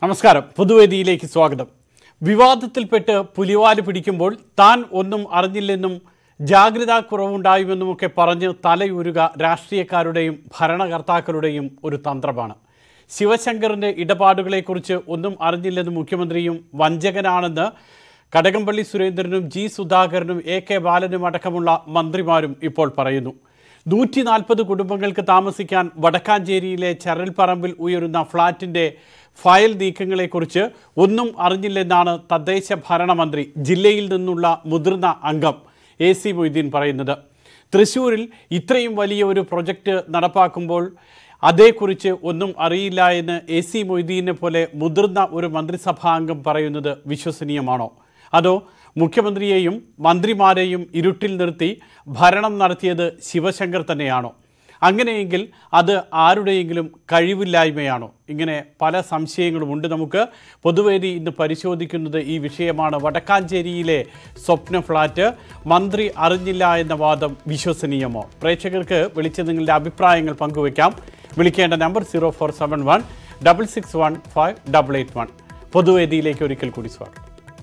നമസ്കാരം പൊതുവേദിയിലേക്ക് സ്വാഗതം വിവാദത്തിൽപ്പെട്ട് പുലിവാല് പിടിക്കുമ്പോൾ താൻ ഒന്നും അറിഞ്ഞില്ലെന്നും ജാഗ്രതാ കുറവുണ്ടായുമെന്നുമൊക്കെ പറഞ്ഞ് തലയൂരുക രാഷ്ട്രീയക്കാരുടെയും ഭരണകർത്താക്കളുടെയും ഒരു തന്ത്രമാണ് ശിവശങ്കറിൻ്റെ ഇടപാടുകളെക്കുറിച്ച് ഒന്നും അറിഞ്ഞില്ലെന്ന് മുഖ്യമന്ത്രിയും വഞ്ചകനാണെന്ന് കടകംപള്ളി സുരേന്ദ്രനും ജി സുധാകരനും എ കെ ബാലനും അടക്കമുള്ള മന്ത്രിമാരും ഇപ്പോൾ പറയുന്നു നൂറ്റി നാൽപ്പത് കുടുംബങ്ങൾക്ക് താമസിക്കാൻ വടക്കാഞ്ചേരിയിലെ ചരൽപ്പറമ്പിൽ ഉയരുന്ന ഫ്ളാറ്റിൻ്റെ ഫയൽ നീക്കങ്ങളെക്കുറിച്ച് ഒന്നും അറിഞ്ഞില്ലെന്നാണ് തദ്ദേശ ഭരണമന്ത്രി ജില്ലയിൽ നിന്നുള്ള മുതിർന്ന അംഗം എ സി മൊയ്തീൻ പറയുന്നത് തൃശ്ശൂരിൽ ഇത്രയും വലിയ ഒരു പ്രൊജക്റ്റ് നടപ്പാക്കുമ്പോൾ അതേക്കുറിച്ച് ഒന്നും അറിയില്ല എന്ന് എ സി മൊയ്തീനെ പോലെ മുതിർന്ന ഒരു മന്ത്രിസഭാ അംഗം പറയുന്നത് വിശ്വസനീയമാണോ അതോ മുഖ്യമന്ത്രിയെയും മന്ത്രിമാരെയും ഇരുട്ടിൽ നിർത്തി ഭരണം നടത്തിയത് ശിവശങ്കർ തന്നെയാണോ അങ്ങനെയെങ്കിൽ അത് ആരുടെയെങ്കിലും കഴിവില്ലായ്മയാണോ ഇങ്ങനെ പല സംശയങ്ങളും ഉണ്ട് നമുക്ക് പൊതുവേദി ഇന്ന് പരിശോധിക്കുന്നത് ഈ വിഷയമാണ് വടക്കാഞ്ചേരിയിലെ സ്വപ്ന ഫ്ലാറ്റ് മന്ത്രി അറിഞ്ഞില്ല എന്ന വാദം വിശ്വസനീയമോ പ്രേക്ഷകർക്ക് വിളിച്ച് നിങ്ങളുടെ അഭിപ്രായങ്ങൾ പങ്കുവയ്ക്കാം വിളിക്കേണ്ട number zero four seven one double six one five double eight one പൊതുവേദിയിലേക്ക് ഒരിക്കൽ കൂടി സ്വാഗതം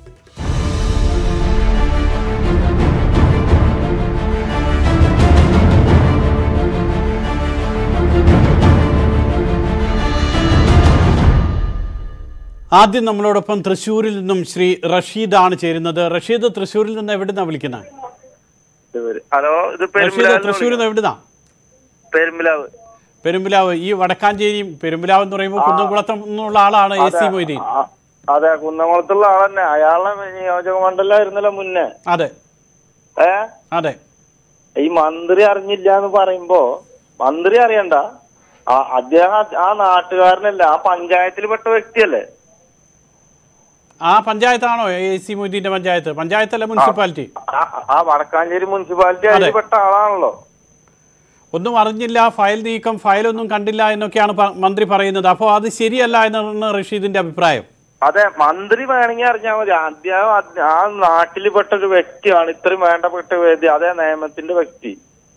ആദ്യം നമ്മളോടൊപ്പം തൃശ്ശൂരിൽ നിന്നും ശ്രീ റഷീദാണ് ചേരുന്നത് റഷീദ് തൃശ്ശൂരിൽ നിന്ന് എവിടുന്നാ വിളിക്കുന്നത് ഹലോ ഇത് റഷീദ് പെരുമ്പിലാവ് തൃശ്ശൂരിൽ നിന്ന് എവിടുന്നാ പെരുമ്പിലാവ് പെരുമ്പിലാവ് ഈ വടക്കാഞ്ചേരിയും പെരുമ്പിലാവ് എന്ന് പറയുമ്പോൾ കുന്നംകുളത്തും നിന്നുള്ള ആളാണ് എ സി മൊയ്തീൻ ആ, അതെ കുന്നംകുളത്തുള്ള ആളന്നെ അയാളെ നിയോജക മണ്ഡലമായിരുന്നല്ലോ മുന്നേ അതെ ഏ അതെ ഈ മന്ത്രി അറിഞ്ഞില്ല എന്ന് പറയുമ്പോ മന്ത്രി അറിയണ്ട ആ അദ്ദേഹം ആ- ആ നാട്ടുകാരനല്ല ആ പഞ്ചായത്തിൽ പെട്ട വ്യക്തിയല്ലേ ആ പഞ്ചായത്താണോ എ സി മൊയ്തീന്റെ പഞ്ചായത്ത് പഞ്ചായത്തല്ല മുനിസിപ്പാലിറ്റി ആ- ആ വടക്കാഞ്ചേരി മുനിസിപ്പാലിറ്റി അതിൽ അതെ. പെട്ട ആളാണല്ലോ ഒന്നും അറിഞ്ഞില്ല ഫയൽ നീക്കം ഫയലൊന്നും കണ്ടില്ല എന്നൊക്കെയാണ് പ- മന്ത്രി പറയുന്നത് അപ്പോൾ അത് ശരിയല്ല എന്നാണ് റഷീദിന്റെ അഭിപ്രായം അതെ മന്ത്രി വേണമെങ്കിൽ അറിഞ്ഞാൽ മതി അദ്ദേഹം അത് ആ നാട്ടിൽ പെട്ട ഒരു വ്യക്തിയാണ് ഇത്രയും വേണ്ടപ്പെട്ട വ്യക്തി അതേ നിയമത്തിന്റെ വ്യക്തി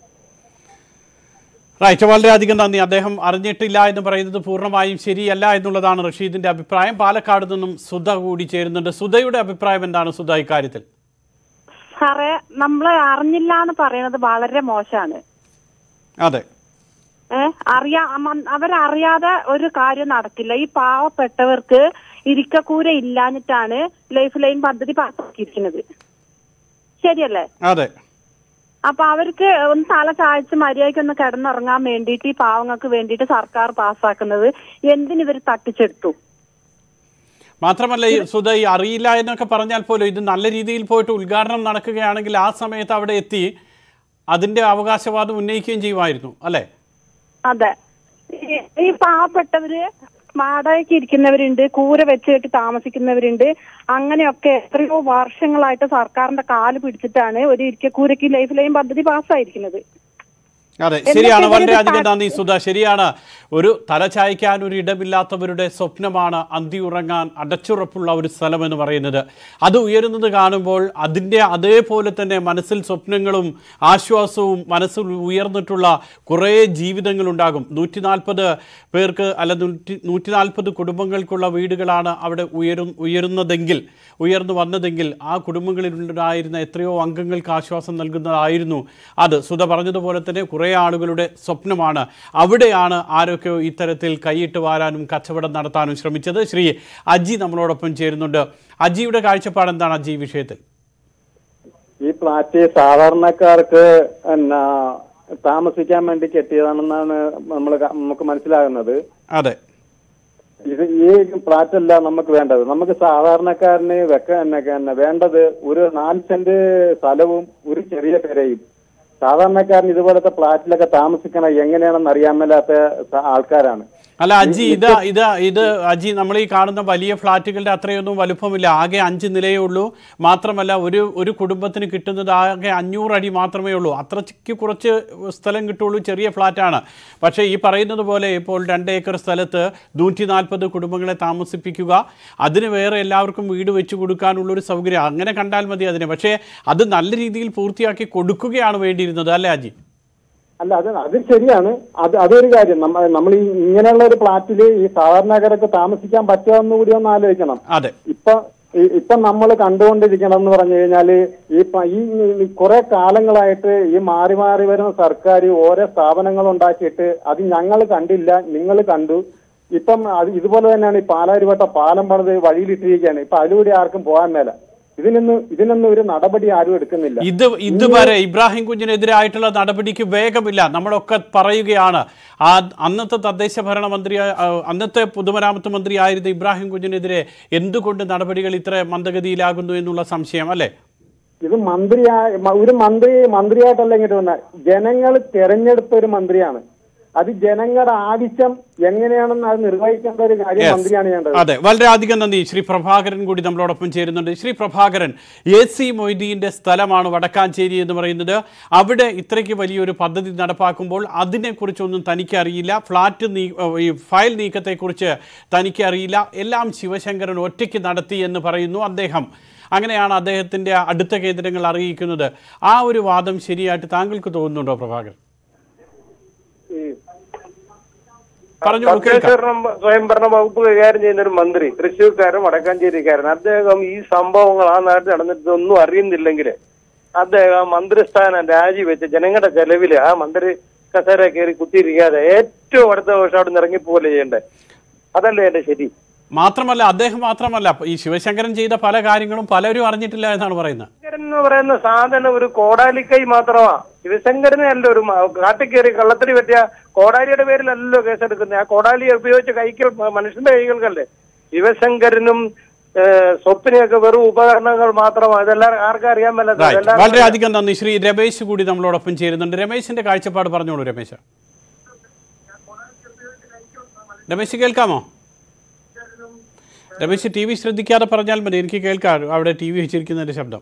റൈറ്റ് വളരെയധികം നന്ദി അദ്ദേഹം അറിഞ്ഞിട്ടില്ല എന്ന് പറയുന്നത് പൂർണ്ണമായും ശരിയല്ല എന്നുള്ളതാണ് റഷീദിന്റെ അഭിപ്രായം പാലക്കാട് നിന്നും സുധ കൂടി ചേരുന്നുണ്ട് സുധയുടെ അഭിപ്രായം എന്താണ് സുധ ഇക്കാര്യത്തിൽ സാറേ നമ്മൾ അറിഞ്ഞില്ല എന്ന് പറയുന്നത് വളരെ മോശമാണ് അതെ ഏഹ് അറിയാ മ- അവരറിയാതെ ഒരു കാര്യം നടക്കില്ല ഈ പാവപ്പെട്ടവർക്ക് ഇരിക്കക്കൂര ഇല്ലാഞ്ഞിട്ടാണ് ലൈഫ് ലൈൻ പദ്ധതി പാസ്സാക്കിയിരിക്കുന്നത് ശരിയല്ലേ അതെ അപ്പൊ അവർക്ക് ഒന്ന് തല ചായച്ച് മര്യാദയ്ക്ക് ഒന്ന് കിടന്നുറങ്ങാൻ വേണ്ടിയിട്ട് ഈ പാവങ്ങൾക്ക് വേണ്ടിയിട്ട് സർക്കാർ പാസ്സാക്കുന്നത് എന്തിനിവർ തട്ടിച്ചെടുത്തു മാത്രമല്ല ഈ സുധ ഈ അറിയില്ല എന്നൊക്കെ പറഞ്ഞാൽ പോലും ഇത് നല്ല രീതിയിൽ പോയിട്ട് ഉദ്ഘാടനം നടക്കുകയാണെങ്കിൽ ആ സമയത്ത് അവിടെ എത്തി അതിന്റെ അവകാശവാദം ഉന്നയിക്കുകയും ചെയ്യുമായിരുന്നു അല്ലേ അതെ ഈ- ഈ പാവപ്പെട്ടവര് വാടകയ്ക്ക് ഇരിക്കുന്നവരുണ്ട് കൂര വെച്ച് കെട്ടി താമസിക്കുന്നവരുണ്ട് അങ്ങനെയൊക്കെ എത്രയോ വർഷങ്ങളായിട്ട് സർക്കാരിന്റെ കാല് പിടിച്ചിട്ടാണ് ഒരു ഇരിക്കക്കൂരയ്ക്ക് ലൈഫ് ലൈൻ പദ്ധതി പാസ്സായിരിക്കുന്നത് അതെ എന്നിട്ട് ശരിയാണ് ഇവര് വളരെയധികം താ- നന്ദി സുധ ശരിയാണ് ഒരു തലചായ്ക്കാൻ ഒരു ഇടമില്ലാത്തവരുടെ സ്വപ്നമാണ് അന്തി ഉറങ്ങാൻ അടച്ചുറപ്പുള്ള ഒരു സ്ഥലം എന്ന് പറയുന്നത് അത് ഉയരുന്നത് കാണുമ്പോൾ അതിൻ്റെ അതേപോലെ തന്നെ മനസ്സിൽ സ്വപ്നങ്ങളും ആശ്വാസവും മനസ്സിൽ ഉയർന്നിട്ടുള്ള കുറേ ജീവിതങ്ങളുണ്ടാകും നൂറ്റി നാൽപ്പത് പേർക്ക് അല്ല നൂറ്റി നൂറ്റി നാൽപ്പത് കുടുംബങ്ങൾക്കുള്ള വീടുകളാണ് അവിടെ ഉയരും ഉയരുന്നതെങ്കിൽ ഉയർന്നു വന്നതെങ്കിൽ ആ കുടുംബങ്ങളിലുണ്ടായിരുന്ന എത്രയോ അംഗങ്ങൾക്ക് ആശ്വാസം നൽകുന്നതായിരുന്നു അത് സുധ പറഞ്ഞതുപോലെ തന്നെ കുറേ ആളുകളുടെ സ്വപ്നമാണ് അവിടെയാണ് ആരൊക്കെയോ ഇത്തരത്തിൽ കൈയിട്ട് വാരാനും കച്ചവടം നടത്താനും ശ്രമിച്ചത് ശ്രീ അജി നമ്മളോടൊപ്പം ചേരുന്നുണ്ട് അജിയുടെ കാഴ്ചപ്പാട് എന്താണ് അജി ഈ വിഷയത്തിൽ ഈ ഫ്ലാറ്റ് സാധാരണക്കാർക്ക് എന്നാ താമസിക്കാൻ വേണ്ടി കെട്ടിയതാണെന്നാണ് നമ്മൾ നമുക്ക് മനസ്സിലാകുന്നത് അതെ ഇത് ഈ ഫ്ലാറ്റ് അല്ല നമുക്ക് വേണ്ടത് നമുക്ക് സാധാരണക്കാരന് വെക്ക എന്നെ എന്നെ വേണ്ടത് ഒരു നാല് സെന്റ് സ്ഥലവും ഒരു ചെറിയ പെരയും സാധാരണക്കാരൻ ഇതുപോലത്തെ ഫ്ലാറ്റിലൊക്കെ താമസിക്കണം എങ്ങനെയാണെന്ന് അറിയാൻ മേലാത്ത സ- ആൾക്കാരാണ് അല്ല അജി ഇത് ഇത് ഇത് അജി നമ്മൾ ഈ കാണുന്ന വലിയ ഫ്ലാറ്റുകളുടെ അത്രയൊന്നും വലുപ്പമില്ല ആകെ അഞ്ച് നിലയേ ഉള്ളൂ മാത്രമല്ല ഒരു ഒരു കുടുംബത്തിന് കിട്ടുന്നത് ആകെ അഞ്ഞൂറ് അടി മാത്രമേ ഉള്ളൂ അത്രയ്ക്ക് കുറച്ച് സ്ഥലം കിട്ടുള്ളൂ ചെറിയ ഫ്ലാറ്റാണ് പക്ഷേ ഈ പറയുന്നത് പോലെ ഇപ്പോൾ രണ്ട് ഏക്കർ സ്ഥലത്ത് നൂറ്റി നാൽപ്പത് കുടുംബങ്ങളെ താമസിപ്പിക്കുക അതിന് വേറെ എല്ലാവർക്കും വീട് വെച്ച് കൊടുക്കാനുള്ളൊരു സൗകര്യം അങ്ങനെ കണ്ടാൽ മതി അതിനെ പക്ഷേ അത് നല്ല രീതിയിൽ പൂർത്തിയാക്കി കൊടുക്കുകയാണ് വേണ്ടിയിരുന്നത് അല്ലേ അജി അല്ല അത് അത് ശരിയാണ് അത് അതൊരു കാര്യം നമ്മ നമ്മൾ ഈ ഇങ്ങനെയുള്ള ഒരു ഫ്ലാറ്റില് ഈ സാധാരണക്കാരൊക്കെ താമസിക്കാൻ പറ്റുമെന്ന് കൂടി ഒന്ന് ആലോചിക്കണം അതെ ഇപ്പൊ ഈ- ഇപ്പൊ നമ്മൾ കണ്ടുകൊണ്ടിരിക്കണം എന്ന് പറഞ്ഞു കഴിഞ്ഞാല് ഈ പ- ഈ കുറെ കാലങ്ങളായിട്ട് ഈ മാറി മാറി വരുന്ന സർക്കാർ ഓരോ സ്ഥാപനങ്ങൾ ഉണ്ടാക്കിയിട്ട് അത് ഞങ്ങൾ കണ്ടില്ല നിങ്ങൾ കണ്ടു ഇപ്പം അത് ഇതുപോലെ തന്നെയാണ് ഈ പാലാരിവട്ട പാലം പണിത് വഴിയിലിട്ടിരിക്കുകയാണ് ഇപ്പൊ അതിലൂടെ ആർക്കും പോകാൻ മേല ഇതിനൊന്നും ഇതിനൊന്നും ഒരു നടപടി ആരും എടുക്കുന്നില്ല ഇത് ഇതുവരെ ഇബ്രാഹിം കുഞ്ഞിനെതിരായിട്ടുള്ള നടപടിക്ക് വേഗമില്ല നമ്മളൊക്കെ പറയുകയാണ് ആ അന്നത്തെ തദ്ദേശ ഭരണ മന്ത്രി ആ, അന്നത്തെ പൊതുമരാമത്ത് മന്ത്രിയായിരുന്ന ഇബ്രാഹിം കുഞ്ഞിനെതിരെ എന്തുകൊണ്ട് നടപടികൾ ഇത്ര മന്ദഗതിയിലാകുന്നു എന്നുള്ള സംശയം അല്ലേ ഇത് മന്ത്രിയായ മ- ഒരു മന്ത്രി മന്ത്രിയായിട്ടല്ല ഇങ്ങോട്ട് വന്ന ജനങ്ങൾ തെരഞ്ഞെടുത്ത ഒരു മന്ത്രിയാണ് അത് ജനങ്ങളുടെ ആവശ്യം എങ്ങനെയാണെന്ന് അത് നിർവഹിക്കേണ്ട ഒരു കാര്യം Yes. മന്ത്രിയാണ് ചെയ്യേണ്ടത് അതെ വളരെയധികം നന്ദി ശ്രീ പ്രഭാകരൻ കൂടി നമ്മളോടൊപ്പം ചേരുന്നുണ്ട് ശ്രീ പ്രഭാകരൻ എ സി മൊയ്തീൻ്റെ സ്ഥലമാണ് വടക്കാഞ്ചേരി എന്ന് പറയുന്നത് അവിടെ ഇത്രയ്ക്ക് വലിയൊരു പദ്ധതി നടപ്പാക്കുമ്പോൾ അതിനെക്കുറിച്ചൊന്നും തനിക്ക് അറിയില്ല ഫ്ലാറ്റ് നീ ഈ ഫയൽ നീക്കത്തെക്കുറിച്ച് തനിക്ക് അറിയില്ല എല്ലാം ശിവശങ്കരൻ ഒറ്റയ്ക്ക് നടത്തി എന്ന് പറയുന്നു അദ്ദേഹം അങ്ങനെയാണ് അദ്ദേഹത്തിൻ്റെ അടുത്ത കേന്ദ്രങ്ങൾ അറിയിക്കുന്നത് ആ ഒരു വാദം ശരിയായിട്ട് താങ്കൾക്ക് തോന്നുന്നുണ്ടോ പ്രഭാകരൻ പറഞ്ഞോളൂ കേൾക്കാം തദ്ദേശഭരണ സ്വയംഭരണ വകുപ്പ് കൈകാര്യം ചെയ്യുന്ന ഒരു മന്ത്രി തൃശ്ശൂർക്കാരൻ വടക്കാഞ്ചേരിക്കാരൻ അദ്ദേഹം ഈ സംഭവങ്ങൾ ആ നാട്ടിൽ നടന്നിട്ട് ഒന്നും അറിയുന്നില്ലെങ്കിൽ അദ്ദേഹം ആ മന്ത്രിസ്ഥാനം രാജിവെച്ച് ജനങ്ങളുടെ ചെലവില് ആ മന്ത്രി കസേര കയറി കുത്തിയിരിക്കാതെ ഏറ്റവും അടുത്ത വർഷം അവിടെ നിന്ന് ഇറങ്ങിപ്പോലെ ചെയ്യണ്ടേ അതല്ലേ എന്റെ ശരി മാത്രമല്ല അദ്ദേഹം മാത്രമല്ല ഈ ശിവശങ്കരൻ ചെയ്ത പല കാര്യങ്ങളും പലരും അറിഞ്ഞിട്ടില്ല എന്നാണ് പറയുന്നത് ശിവശങ്കരൻ എന്ന് പറയുന്ന സാധനം ഒരു കോടാലിക്കൈ മാത്രമാ ശിവശങ്കരനെ അല്ല ഒരു മ- കാട്ടിൽ കയറി കള്ളത്തടി പറ്റിയ കോടാലിയുടെ പേരിലല്ലോ കേസെടുക്കുന്നത് ആ കോടാലി ഉപയോഗിച്ച് കൈകൾ മനുഷ്യന്റെ കൈകൾക്കല്ലേ ശിവശങ്കരനും ഏഹ്, സ്വപ്നയൊക്കെ വെറും ഉപകരണങ്ങൾ മാത്രമാണ് ഇതെല്ലാം ആർക്കും അറിയാൻ മേലാത്തത് Right. എല്ലാവർക്കും വളരെയധികം നന്ദി ശ്രീ രമേശ് കൂടി നമ്മളോടൊപ്പം ചേരുന്നുണ്ട് രമേശിന്റെ കാഴ്ചപ്പാട് പറഞ്ഞോളൂ രമേശ് രമേശ് കേൾക്കാമോ രമേശ് ടി വി ശ്രദ്ധിക്കാതെ പറഞ്ഞാൽ മതി എനിക്ക് കേൾക്കാം അവിടെ ടി വി വെച്ചിരിക്കുന്നതിന്റെ ശബ്ദം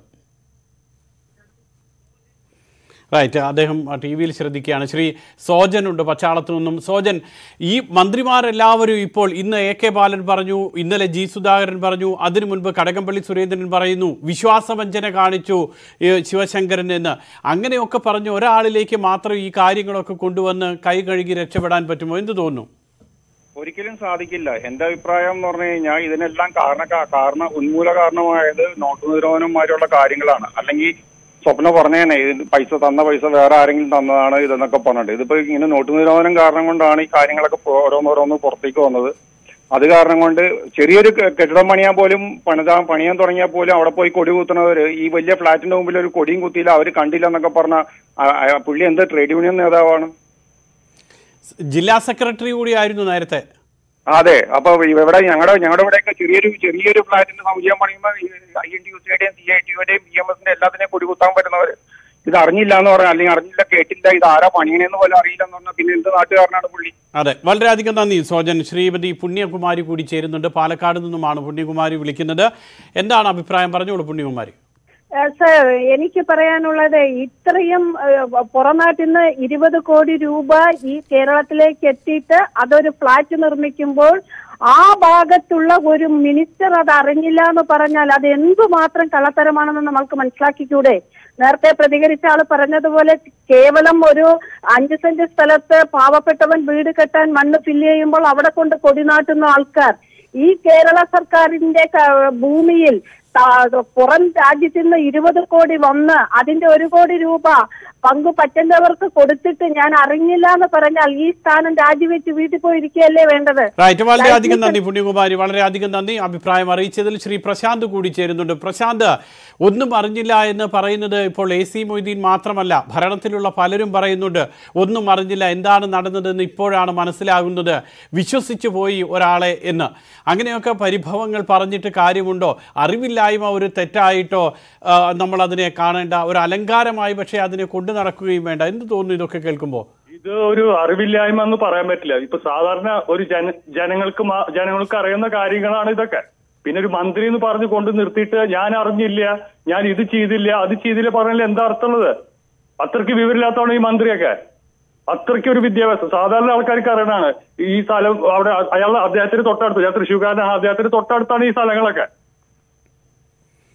റൈറ്റ് അദ്ദേഹം ടി വിയിൽ ശ്രദ്ധിക്കുകയാണ് ശ്രീ സോജൻ ഉണ്ട് പച്ചാളത്തു നിന്നും സോജൻ ഈ മന്ത്രിമാരെല്ലാവരും ഇപ്പോൾ ഇന്ന് എ കെ ബാലൻ പറഞ്ഞു ഇന്നലെ ജി സുധാകരൻ പറഞ്ഞു അതിനു മുൻപ് കടകംപള്ളി സുരേന്ദ്രൻ പറയുന്നു വിശ്വാസവഞ്ചന കാണിച്ചു ഏ, ശിവശങ്കരൻ എന്ന് അങ്ങനെയൊക്കെ പറഞ്ഞു ഒരാളിലേക്ക് മാത്രം ഈ കാര്യങ്ങളൊക്കെ കൊണ്ടുവന്ന് കൈ കഴുകി രക്ഷപ്പെടാൻ പറ്റുമോ എന്ത് തോന്നുന്നു ഒരിക്കലും സാധിക്കില്ല എന്റെ അഭിപ്രായം എന്ന് പറഞ്ഞു കഴിഞ്ഞാൽ ഇതിനെല്ലാം കാരണ കാരണം ഉന്മൂല കാരണമായത് നോട്ട് നിരോധനമായിട്ടുള്ള കാര്യങ്ങളാണ് അല്ലെങ്കിൽ സ്വപ്ന പറഞ്ഞേനെ ഇത് പൈസ തന്ന പൈസ വേറെ ആരെങ്കിലും തന്നതാണ് ഇതെന്നൊക്കെ പറഞ്ഞിട്ട് ഇതിപ്പോ ഇങ്ങനെ നോട്ട് നിരോധനം കാരണം കൊണ്ടാണ് ഈ കാര്യങ്ങളൊക്കെ പോ- ഓരോന്നോരോന്ന് പുറത്തേക്ക് വന്നത് അത് കാരണം കൊണ്ട് ചെറിയൊരു കെ- കെട്ടിടം പണിയാൻ പോലും പണിതാ പണിയാൻ തുടങ്ങിയാൽ പോലും അവിടെ പോയി കൊടി കുത്തുന്നവര് ഈ വലിയ ഫ്ലാറ്റിന്റെ മുമ്പിൽ ഒരു കൊടിയും കുത്തിയില്ല അവര് കണ്ടില്ല എന്നൊക്കെ പറഞ്ഞ ആ- ആ പുള്ളി എന്ത് ട്രേഡ് യൂണിയൻ നേതാവാണ് ജില്ലാ സെക്രട്ടറി കൂടിയായിരുന്നു നേരത്തെ അതെ അപ്പൊ ഇവിടെ ഞങ്ങളുടെ ഞങ്ങളുടെ ഇവിടെയൊക്കെ ചെറിയൊരു ചെറിയൊരു ഫ്ലാറ്റിന്റെ സൗകര്യം പണിയുമ്പോൾ ഐ എൻ ടി യു സിയുടെയും സി ഐ ടിയുടെയും ബി എം എസിന്റെ എല്ലാത്തിനെയും കൊടി കുത്താൻ പറ്റുന്നവര് ഇത് അറിഞ്ഞില്ല എന്ന് പറഞ്ഞാൽ അല്ലെങ്കിൽ അറിഞ്ഞില്ല കേട്ടില്ല ഇത് ആരാ പണിയണെന്ന് പോലും അറിയില്ല എന്ന് പറഞ്ഞാൽ പിന്നെ എന്ത് നാട്ടുകാരനാണ് പുള്ളി അതെ വളരെയധികം നന്ദി സോജൻ ശ്രീമതി പുണ്യകുമാരി കൂടി ചേരുന്നുണ്ട് പാലക്കാട് നിന്നുമാണ് പുണ്യകുമാരി വിളിക്കുന്നത് എന്താണ് അഭിപ്രായം പറഞ്ഞോളൂ പുണ്യകുമാരി ഏഹ് സർ എനിക്ക് പറയാനുള്ളത് ഇത്രയും ഏഹ്, പുറംനാട്ടിൽ നിന്ന് ഇരുപത് കോടി രൂപ ഈ കേരളത്തിലേക്ക് എത്തിയിട്ട് അതൊരു ഫ്ലാറ്റ് നിർമ്മിക്കുമ്പോൾ ആ ഭാഗത്തുള്ള ഒരു മിനിസ്റ്റർ അത് അറിഞ്ഞില്ല എന്ന് പറഞ്ഞാൽ അത് എന്തുമാത്രം കള്ളത്തരമാണെന്ന് നമ്മൾക്ക് മനസ്സിലാക്കിക്കൂടെ നേരത്തെ പ്രതികരിച്ച ആള് പറഞ്ഞതുപോലെ കേവലം ഒരു അഞ്ച് സെന്റ് സ്ഥലത്ത് പാവപ്പെട്ടവൻ വീട് കെട്ടാൻ മണ്ണ് ഫില്ല് ചെയ്യുമ്പോൾ അവിടെ കൊണ്ട് കൊടിനാട്ടുന്ന ആൾക്കാർ ഈ കേരള സർക്കാരിന്റെ ക- ഭൂമിയിൽ താ- പുറം രാജ്യത്ത് നിന്ന് ഇരുപത് കോടി വന്ന് അതിന്റെ ഒരു കോടി രൂപ പങ്ക് പറ്റുന്നവർക്ക് കൊടുത്തിട്ട് ഞാൻ അറിഞ്ഞില്ല എന്ന് പറഞ്ഞാൽ ഈ സ്ഥാനം രാജിവെച്ച് വീട്ടിൽ പോയിരിക്കുകയല്ലേ വേണ്ടത് റൈറ്റ് വളരെയധികം നന്ദി പുണ്യകുമാരി വളരെയധികം നന്ദി അഭിപ്രായം അറിയിച്ചതിൽ ശ്രീ പ്രശാന്ത് കൂടി ചേരുന്നുണ്ട് പ്രശാന്ത് ഒന്നും അറിഞ്ഞില്ല എന്ന് പറയുന്നത് ഇപ്പോൾ എ സി മൊയ്തീൻ മാത്രമല്ല ഭരണത്തിലുള്ള പലരും പറയുന്നുണ്ട് ഒന്നും അറിഞ്ഞില്ല എന്താണ് നടന്നതെന്ന് ഇപ്പോഴാണ് മനസ്സിലാകുന്നത് വിശ്വസിച്ചു പോയി ഒരാളെ എന്ന് അങ്ങനെയൊക്കെ പരിഭവങ്ങൾ പറഞ്ഞിട്ട് കാര്യമുണ്ടോ അറിവില്ലായ്മ ഒരു തെറ്റായിട്ടോ ആ, നമ്മൾ അതിനെ കാണേണ്ട ഒരു അലങ്കാരമായി പക്ഷേ അതിനെ കൊണ്ടു നടക്കുകയും വേണ്ട എന്ത് തോന്നുന്നു ഇതൊക്കെ കേൾക്കുമ്പോൾ ഇത് ഒരു അറിവില്ലായ്മ എന്ന് പറയാൻ പറ്റില്ല ഇപ്പൊ സാധാരണ ഒരു ജന ജനങ്ങൾക്ക് മാ- ജനങ്ങൾക്ക് അറിയുന്ന കാര്യങ്ങളാണ് ഇതൊക്കെ പിന്നെ ഒരു മന്ത്രി എന്ന് പറഞ്ഞു കൊണ്ട് നിർത്തിയിട്ട് ഞാൻ അറിഞ്ഞില്ല ഞാൻ ഇത് ചെയ്തില്ല അത് ചെയ്തില്ല പറഞ്ഞാൽ എന്താ അർത്ഥമുള്ളത് അത്രയ്ക്ക് വിവരമില്ലാത്തതാണ് ഈ മന്ത്രിയൊക്കെ അത്രയ്ക്ക് ഒരു വിദ്യാഭ്യാസം സാധാരണ ആൾക്കാർക്ക് അറിയണാണ് ഈ സ്ഥലം അവിടെ അയാൾ അദ്ദേഹത്തിന് തൊട്ടടുത്ത് ഞാൻ തൃശ്ശൂർക്കാരനാണ് അദ്ദേഹത്തിന് തൊട്ടടുത്താണ് ഈ സ്ഥലങ്ങളൊക്കെ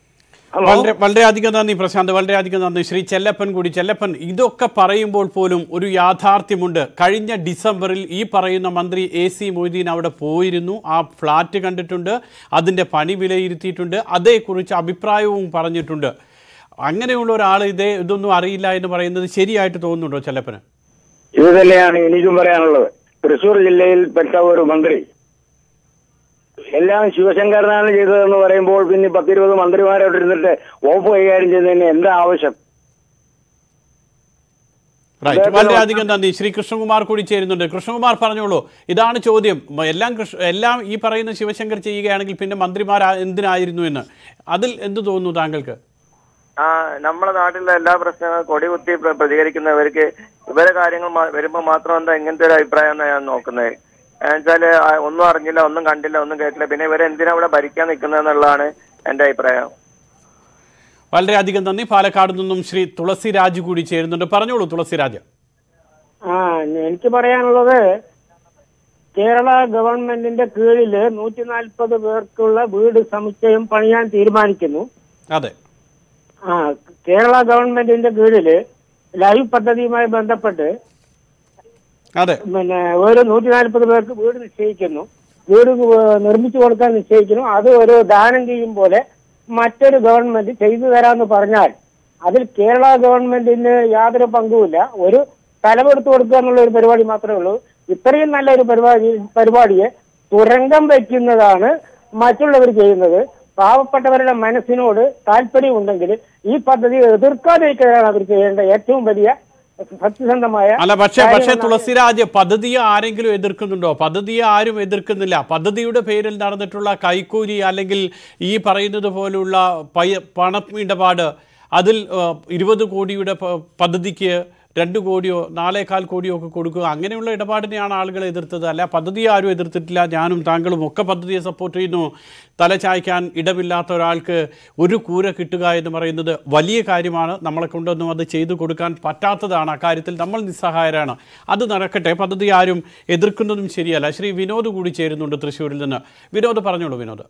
വളരെ വളരെയധികം നന്ദി പ്രശാന്ത് വളരെയധികം നന്ദി ശ്രീ ചെല്ലപ്പൻ കൂടി ചെല്ലപ്പൻ ഇതൊക്കെ പറയുമ്പോൾ പോലും ഒരു യാഥാർത്ഥ്യമുണ്ട് കഴിഞ്ഞ ഡിസംബറിൽ ഈ പറയുന്ന മന്ത്രി എ സി മൊയ്തീൻ അവിടെ പോയിരുന്നു ആ ഫ്ലാറ്റ് കണ്ടിട്ടുണ്ട് അതിൻ്റെ പണി വിലയിരുത്തിയിട്ടുണ്ട് അതേക്കുറിച്ച് അഭിപ്രായവും പറഞ്ഞിട്ടുണ്ട് അങ്ങനെയുള്ള ഒരാൾ ഇതേ ഇതൊന്നും അറിയില്ല എന്ന് പറയുന്നത് ശരിയായിട്ട് തോന്നുന്നുണ്ടോ ചെല്ലപ്പന് ഇത് തന്നെയാണ് എനിക്കും പറയാനുള്ളത് തൃശൂർ ജില്ലയിൽ പെട്ട ഒരു മന്ത്രി എല്ലാം ശിവശങ്കരനാണ് ചെയ്തതെന്ന് പറയുമ്പോൾ പിന്നെ പത്തിരുപത് മന്ത്രിമാരോട് ഇരുന്നിട്ട് വകുപ്പ് കൈകാര്യം ചെയ്യുന്നതിന് എന്താ ആവശ്യം റൈറ്റ് വളരെയധികം നന്ദി ശ്രീ കൃഷ്ണകുമാർ കൂടി ചേരുന്നുണ്ട് കൃഷ്ണകുമാർ പറഞ്ഞോളൂ ഇതാണ് ചോദ്യം മ- എല്ലാം കൃഷ്ണ എല്ലാം ഈ പറയുന്ന ശിവശങ്കർ ചെയ്യുകയാണെങ്കിൽ പിന്നെ മന്ത്രിമാർ എന്തിനായിരുന്നു എന്ന് അതിൽ എന്ത് തോന്നുന്നു താങ്കൾക്ക് ആ നമ്മുടെ നാട്ടിലെ എല്ലാ പ്രശ്നങ്ങളും കൊടികുത്തി പ്ര- പ്രതികരിക്കുന്നവർക്ക് ഇവരെ കാര്യങ്ങൾ മാ- വരുമ്പോ മാത്രം എന്താ ഇങ്ങനത്തെ ഒരു അഭിപ്രായം എന്നാ ഞാൻ നോക്കുന്നത് എന്നുവെച്ചാല് ആ, ഒന്നും അറിഞ്ഞില്ല ഒന്നും കണ്ടില്ല ഒന്നും കേട്ടില്ല പിന്നെ ഇവരെ എന്തിനാ ഇവിടെ ഭരിക്കാൻ നിൽക്കുന്നതെന്നുള്ളതാണ് എന്റെ അഭിപ്രായം വളരെയധികം നന്ദി പാലക്കാട് നിന്നും ശ്രീ തുളസി രാജ് കൂടി ചേരുന്നുണ്ട് പറഞ്ഞോളൂ തുളസി രാജ് ആ എനിക്ക് പറയാനുള്ളത് കേരള ഗവൺമെന്റിന്റെ കീഴില് നൂറ്റി നാൽപ്പത് പേർക്കുള്ള വീട് സമുച്ചയം പണിയാൻ തീരുമാനിക്കുന്നു അതെ ആ കേരള ഗവൺമെന്റിന്റെ കീഴില് ലൈവ് പദ്ധതിയുമായി ബന്ധപ്പെട്ട് അതെ പിന്നെ ഒരു നൂറ്റി നാൽപ്പത് പേർക്ക് വീട് നിശ്ചയിക്കുന്നു വീട് നിർമ്മിച്ചു കൊടുക്കാൻ നിശ്ചയിക്കുന്നു അത് ഒരു ദാനം ചെയ്യും പോലെ മറ്റൊരു ഗവൺമെന്റ് ചെയ്തു തരാമെന്ന് പറഞ്ഞാൽ അതിൽ കേരള ഗവൺമെന്റിന് യാതൊരു പങ്കുമില്ല ഒരു സ്ഥലമെടുത്തു കൊടുക്കുക എന്നുള്ള ഒരു പരിപാടി മാത്രമേ ഉള്ളൂ ഇത്രയും നല്ലൊരു പരിപാടി പരിപാടിയെ തുരങ്കം വയ്ക്കുന്നതാണ് മറ്റുള്ളവർ ചെയ്യുന്നത് പാവപ്പെട്ടവരുടെ മനസ്സിനോട് താല്പര്യമുണ്ടെങ്കിൽ ഈ പദ്ധതി എതിർക്കാതിരിക്കുകയാണ് അവർ ചെയ്യേണ്ട ഏറ്റവും വലിയ സത്യസന്ധമായ അല്ല പക്ഷേ പക്ഷേ കാര്യമെന്നാണ് തുളസിരാജ് പദ്ധതിയെ ആരെങ്കിലും എതിർക്കുന്നുണ്ടോ പദ്ധതിയെ ആരും എതിർക്കുന്നില്ല പദ്ധതിയുടെ പേരിൽ നടന്നിട്ടുള്ള കൈക്കൂലി അല്ലെങ്കിൽ ഈ പറയുന്നത് പോലുള്ള പയ പണമിടപാട് അതിൽ ഏഹ്, ഇരുപത് കോടിയുടെ പ- പദ്ധതിക്ക് രണ്ട് കോടിയോ നാലേകാൽ കോടിയോ ഒക്കെ കൊടുക്കുക അങ്ങനെയുള്ള ഇടപാടിനെയാണ് ആളുകൾ എതിർത്തത് അല്ല പദ്ധതിയെ ആരും എതിർത്തിട്ടില്ല ഞാനും താങ്കളും ഒക്കെ പദ്ധതിയെ സപ്പോർട്ട് ചെയ്യുന്നു തല ചായ്ക്കാൻ ഇടമില്ലാത്ത ഒരാൾക്ക് ഒരു കൂര കിട്ടുക എന്ന് പറയുന്നത് വലിയ കാര്യമാണ് നമ്മളെ കൊണ്ടൊന്നും അത് ചെയ്തു കൊടുക്കാൻ പറ്റാത്തതാണ് അക്കാര്യത്തിൽ നമ്മൾ നിസ്സഹായരാണ് അത് നടക്കട്ടെ പദ്ധതി ആരും എതിർക്കുന്നതും ശരിയല്ല ശ്രീ വിനോദ് കൂടി ചേരുന്നുണ്ട് തൃശ്ശൂരിൽ നിന്ന് വിനോദ് പറഞ്ഞോളൂ വിനോദ്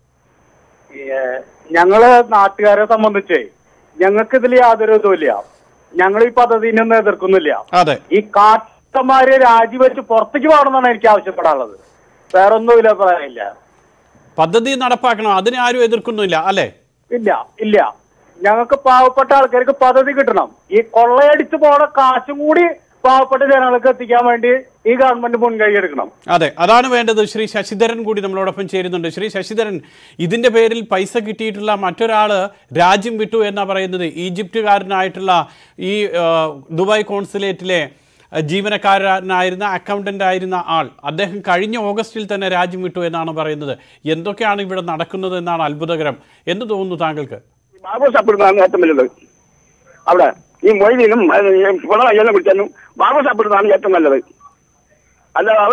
ഞങ്ങള് നാട്ടുകാരെ സംബന്ധിച്ച് ഞങ്ങൾക്ക് ഇതിൽ യാതൊരു ഇതുമില്ല ഞങ്ങൾ ഈ പദ്ധതിനൊന്നും എതിർക്കുന്നില്ല അതെ ഈ കാട്ടന്മാരെ രാജിവെച്ച് പുറത്തേക്ക് പോകണമെന്നാണ് എനിക്ക് ആവശ്യപ്പെടാനുള്ളത് വേറെ ഒന്നുമില്ല പറയാനില്ല പദ്ധതി നടപ്പാക്കണം അതിനെ ആരും എതിർക്കുന്നില്ല അല്ലേ ഇല്ല ഇല്ല ഞങ്ങൾക്ക് പാവപ്പെട്ട ആൾക്കാർക്ക് പദ്ധതി കിട്ടണം ഈ കൊള്ളയടിച്ച് പോണ കാശും കൂടി പാവപ്പെട്ട ജനങ്ങൾക്ക് എത്തിക്കാൻ വേണ്ടി ഈ ഗവൺമെന്റ് മുൻകൈ എടുക്കണം അതെ അതാണ് വേണ്ടത് ശ്രീ ശശിധരൻ കൂടി നമ്മളോടൊപ്പം ചേരുന്നുണ്ട് ശ്രീ ശശിധരൻ ഇതിന്റെ പേരിൽ പൈസ കിട്ടിയിട്ടുള്ള മറ്റൊരാള് രാജ്യം വിട്ടു എന്നാ പറയുന്നത് ഈജിപ്തുകാരനായിട്ടുള്ള ഈ ആ, ദുബായ് കോൺസുലേറ്റിലെ ആ, ജീവനക്കാരനായിരുന്ന അക്കൗണ്ടന്റ് ആയിരുന്ന ആൾ അദ്ദേഹം കഴിഞ്ഞ ഓഗസ്റ്റിൽ തന്നെ രാജ്യം വിട്ടു എന്നാണ് പറയുന്നത് എന്തൊക്കെയാണ് ഇവിടെ നടക്കുന്നത് എന്നാണ് അത്ഭുതകരം എന്ത് തോന്നുന്നു താങ്കൾക്ക് ബാബു സാപ്പിടുന്നതാണ് ഏറ്റവും വലുത് അവിടെ ഈ മൊയ്തീനും പിണറായി എല്ലാം വിളിച്ചാലും ബാബു സാപ്പിടുന്നതാണ് ഏറ്റവും നല്ലത് അല്ല അവർ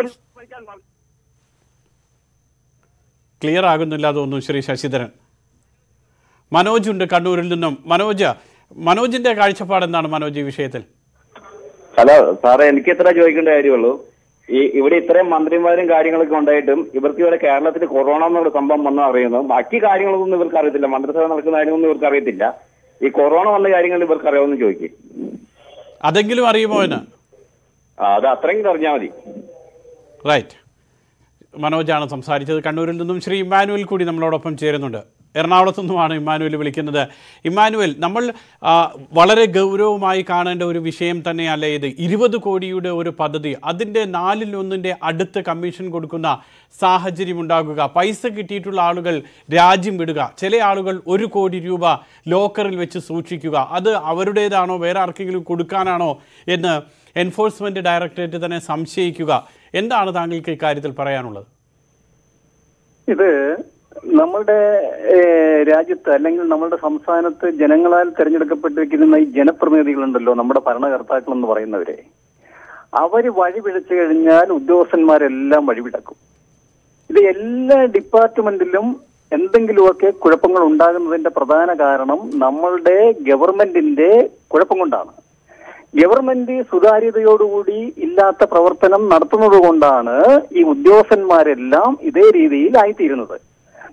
ക്ലിയർ ആകുന്നില്ല തോന്നുന്നു ശ്രീ ശശിധരൻ മനോജ് ഉണ്ട് കണ്ണൂരിൽ നിന്നും മനോജ് മനോജിന്റെ കാഴ്ചപ്പാട് എന്താണ് മനോജ് ഈ വിഷയത്തിൽ ഹലോ സാറേ എനിക്ക് ഇത്ര ചോദിക്കേണ്ട കാര്യമുള്ളൂ ഈ ഇവിടെ ഇത്രയും മന്ത്രിമാരും കാര്യങ്ങളൊക്കെ ഉണ്ടായിട്ടും ഇവർക്ക് ഇവിടെ കേരളത്തിൽ കൊറോണ എന്നുള്ള സംഭവം വന്നു അറിയുന്നു ബാക്കി കാര്യങ്ങളൊന്നും ഇവർക്ക് അറിയത്തില്ല മന്ത്രിസഭ നടക്കുന്ന കാര്യങ്ങളൊന്നും ഇവർക്ക് അറിയത്തില്ല ഈ കൊറോണ വന്ന കാര്യങ്ങൾ ഇവർക്ക് അറിയാമെന്ന് ചോദിക്കും അതെങ്കിലും അറിയുമോ എന്ന് ആ, അത് അത്രയെങ്കിലും അറിഞ്ഞാൽ മതി റൈറ്റ് മനോജാണ് സംസാരിച്ചത് കണ്ണൂരിൽ നിന്നും ശ്രീ ഇമ്മാനുവൽ കൂടി നമ്മളോടൊപ്പം ചേരുന്നുണ്ട് എറണാകുളത്തു നിന്നുമാണ് ഇമ്മാനുവൽ വിളിക്കുന്നത് ഇമ്മാനുവൽ നമ്മൾ ആ, വളരെ ഗൗരവമായി കാണേണ്ട ഒരു വിഷയം തന്നെയല്ലേ ഇത് ഇരുപത് കോടിയുടെ ഒരു പദ്ധതി അതിൻ്റെ നാലിൽ ഒന്നിൻ്റെ അടുത്ത് കമ്മീഷൻ കൊടുക്കുന്ന സാഹചര്യം ഉണ്ടാകുക പൈസ കിട്ടിയിട്ടുള്ള ആളുകൾ രാജ്യം വിടുക ചില ആളുകൾ ഒരു കോടി രൂപ ലോക്കറിൽ വെച്ച് സൂക്ഷിക്കുക അത് അവരുടേതാണോ വേറെ ആർക്കെങ്കിലും കൊടുക്കാനാണോ എന്ന് എൻഫോഴ്സ്മെൻറ്റ് ഡയറക്ടറേറ്റ് തന്നെ സംശയിക്കുക എന്താണ് താങ്കൾക്ക് ഇക്കാര്യത്തിൽ പറയാനുള്ളത് ഇത് നമ്മളുടെ ഏഹ്, രാജ്യത്ത് അല്ലെങ്കിൽ നമ്മളുടെ സംസ്ഥാനത്ത് ജനങ്ങളാൽ തെരഞ്ഞെടുക്കപ്പെട്ടിരിക്കുന്ന ഈ ജനപ്രതിനിധികളുണ്ടല്ലോ നമ്മുടെ ഭരണകർത്താക്കൾ എന്ന് പറയുന്നവരെ അവര് വഴി പിഴച്ചു കഴിഞ്ഞാൽ ഉദ്യോഗസ്ഥന്മാരെല്ലാം വഴിപിടക്കും ഇത് എല്ലാ ഡിപ്പാർട്ട്മെന്റിലും എന്തെങ്കിലുമൊക്കെ കുഴപ്പങ്ങൾ ഉണ്ടാകുന്നതിന്റെ പ്രധാന കാരണം നമ്മളുടെ ഗവൺമെന്റിന്റെ കുഴപ്പം കൊണ്ടാണ് ഗവൺമെന്റ് സുതാര്യതയോടുകൂടി ഇല്ലാത്ത പ്രവർത്തനം നടത്തുന്നത് കൊണ്ടാണ് ഈ ഉദ്യോഗസ്ഥന്മാരെല്ലാം ഇതേ രീതിയിൽ ആയിത്തീരുന്നത്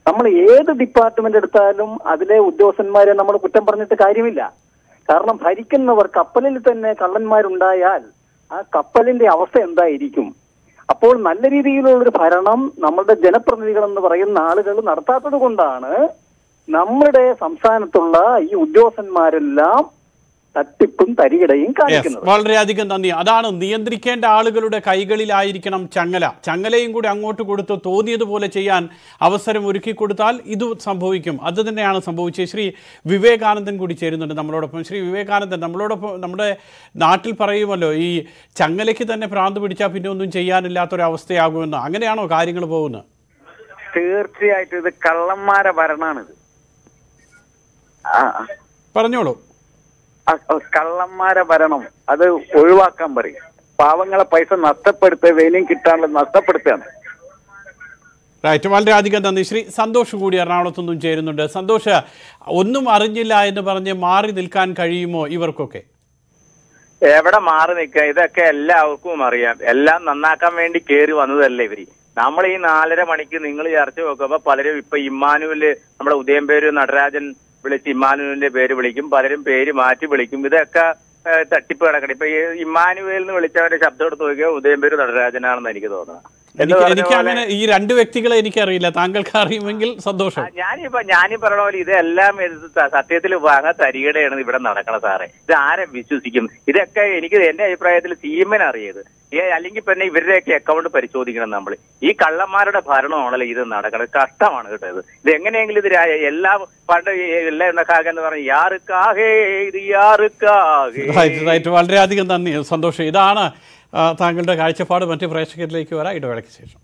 നമ്മൾ ഏത് ഡിപ്പാർട്ട്മെന്റ് എടുത്താലും അതിലെ ഉദ്യോഗസ്ഥന്മാരെ നമ്മൾ കുറ്റം പറഞ്ഞിട്ട് കാര്യമില്ല കാരണം ഭരിക്കുന്നവർ കപ്പലിൽ തന്നെ കള്ളന്മാരുണ്ടായാൽ ആ കപ്പലിന്റെ അവസ്ഥ എന്തായിരിക്കും അപ്പോൾ നല്ല രീതിയിലുള്ള ഒരു ഭരണം നമ്മളുടെ ജനപ്രതിനിധികൾ എന്ന് പറയുന്ന ആളുകൾ നടത്താത്തത് കൊണ്ടാണ് നമ്മുടെ സംസ്ഥാനത്തുള്ള ഈ ഉദ്യോഗസ്ഥന്മാരെല്ലാം തട്ടിപ്പും തരികിടയും Yes, കാണിക്കുന്നത് വളരെയധികം നന്ദി അതാണ് നിയന്ത്രിക്കേണ്ട ആളുകളുടെ കൈകളിലായിരിക്കണം ചങ്ങല ചങ്ങലയും കൂടി അങ്ങോട്ട് കൊടുത്ത് തോന്നിയതുപോലെ ചെയ്യാൻ അവസരം ഒരുക്കി കൊടുത്താൽ ഇത് സംഭവിക്കും അത് തന്നെയാണ് സംഭവിച്ചത് ശ്രീ വിവേകാനന്ദൻ കൂടി ചേരുന്നുണ്ട് നമ്മളോടൊപ്പം ശ്രീ വിവേകാനന്ദൻ നമ്മളോടൊപ്പം നമ്മുടെ നാട്ടിൽ പറയുമല്ലോ ഈ ചങ്ങലയ്ക്ക് തന്നെ ഭ്രാന്ത് പിടിച്ചാൽ പിന്നെ ഒന്നും ചെയ്യാനില്ലാത്തൊരവസ്ഥയാകുമെന്ന് അങ്ങനെയാണോ കാര്യങ്ങൾ പോകുന്നത് തീർച്ചയായിട്ടും ഇത് കള്ളന്മാരെ ഭരണാണിത് ആ, ആ. പറഞ്ഞോളൂ ആ, ആ, കള്ളന്മാരെ ഭരണം അത് ഒഴിവാക്കാൻ പറയും പാവങ്ങളെ പൈസ നഷ്ടപ്പെടുത്തുക ഇനിയും കിട്ടാനുള്ളത് നഷ്ടപ്പെടുത്തുകയാണ് റൈറ്റ് വളരെയധികം നന്ദി ശ്രീ സന്തോഷ് കൂടി എറണാകുളത്തു നിന്നും ചേരുന്നുണ്ട് സന്തോഷ് ഒന്നും അറിഞ്ഞില്ല എന്ന് പറഞ്ഞ് മാറി നിൽക്കാൻ കഴിയുമോ ഇവർക്കൊക്കെ എവിടെ മാറി നിൽക്കുക ഇതൊക്കെ എല്ലാവർക്കും അറിയാം എല്ലാം നന്നാക്കാൻ വേണ്ടി കയറി വന്നതല്ലേ ഇവര് നമ്മൾ ഈ നാലര മണിക്ക് നിങ്ങൾ ചർച്ച വെക്കുമ്പോ പലരും ഇപ്പൊ ഇമ്മാനുവല് നമ്മുടെ ഉദയംപേര് നടരാജൻ വിളിച്ച് ഇമ്മാനുവലിന്റെ പേര് വിളിക്കും പലരും പേര് മാറ്റി വിളിക്കും ഇതൊക്കെ ഏഹ്, തട്ടിപ്പ് കിടക്കണം ഇപ്പൊ ഈ ഇമ്മാനുവേൽ എന്ന് വിളിച്ചവന്റെ ശബ്ദം എടുത്ത് നോക്കിയാൽ ഉദയംപേര് നടരാജനാണെന്ന് എനിക്ക് തോന്നുന്നത് എന്ന് എനിക്ക് പറഞ്ഞ എനിക്ക് പോലെ- അങ്ങനെ ഈ രണ്ട് വ്യക്തികളെ എനിക്കറിയില്ല താങ്കൾക്ക് അറിയുമെങ്കിൽ സന്തോഷം ഞാനിപ്പോ ഞാനീ പറഞ്ഞ പോലെ ഇതെല്ലാം ഇത് സ- സത്യത്തിൽ വാങ്ങാ തരികടയാണ് ഇവിടെ നടക്കണ സാറേ ഇത് ആരെ വിശ്വസിക്കും ഇതൊക്കെ എനിക്ക് എന്റെ അഭിപ്രായത്തിൽ സീമൻ അറിയത് ഏ അല്ലെങ്കിൽ പിന്നെ ഇവരുടെയൊക്കെ അക്കൗണ്ട് പരിശോധിക്കണം നമ്മൾ ഈ കള്ളന്മാരുടെ ഭരണമാണല്ലോ ഇത് നടക്കുന്നത് കഷ്ടമാണ് കേട്ടോ ഇത് ഇത് എങ്ങനെയെങ്കിലും ഇത് രാ- എല്ലാ പണ്ട് ഈ എല്ലാം ഉണ്ടാക്കാകെന്ന് പറഞ്ഞ യാറുക്കാഹേ ഇത് യാറുക്കാഹേ റൈറ്റ് റൈറ്റ് വളരെയധികം നന്ദി സന്തോഷം ഇതാണ് ആ, താങ്കളുടെ കാഴ്ചപ്പാട് മറ്റ് പ്രേക്ഷകരിലേക്ക് വരാം ഇടവേളയ്ക്ക് ശേഷം